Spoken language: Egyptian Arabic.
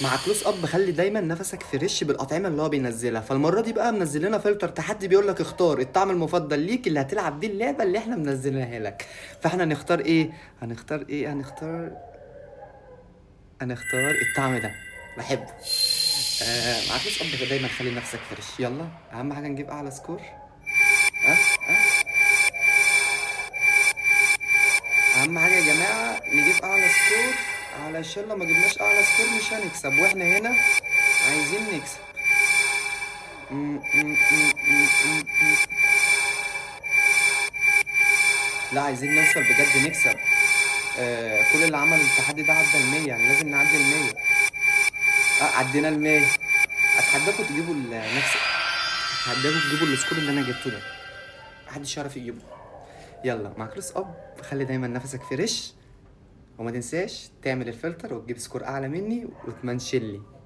مع كلوز اب خلي دايما نفسك فريش بالاطعمه اللي هو بينزلها فالمره دي بقى منزل لنا فلتر تحدي بيقول لك اختار الطعم المفضل ليك اللي هتلعب بيه اللعبه اللي احنا منزلينها لك فاحنا هنختار ايه هنختار ايه هنختار هنختار الطعم ده بحبه آه مع كلوز اب دايما خلي نفسك فريش يلا اهم حاجه نجيب اعلى سكور ها ها اهم حاجه يا جماعه نجيب اعلى سكور علشان لو ما جبناش اعلى سكور مش هنكسب واحنا هنا عايزين نكسب م- م- م- م- م- م. لا عايزين نوصل بجد نكسب آه كل اللي عمل التحدي ده عدى المية يعني لازم نعدي المية اه عدينا المية اتحداكوا تجيبوا ال- نفس اتحداكوا تجيبوا السكور اللي انا جبته ده محدش يعرف يجيبه يلا مع كلوس اب خلي دايما نفسك فريش وما تنساش تعمل الفلتر وتجيب سكور اعلى مني وتمنشلي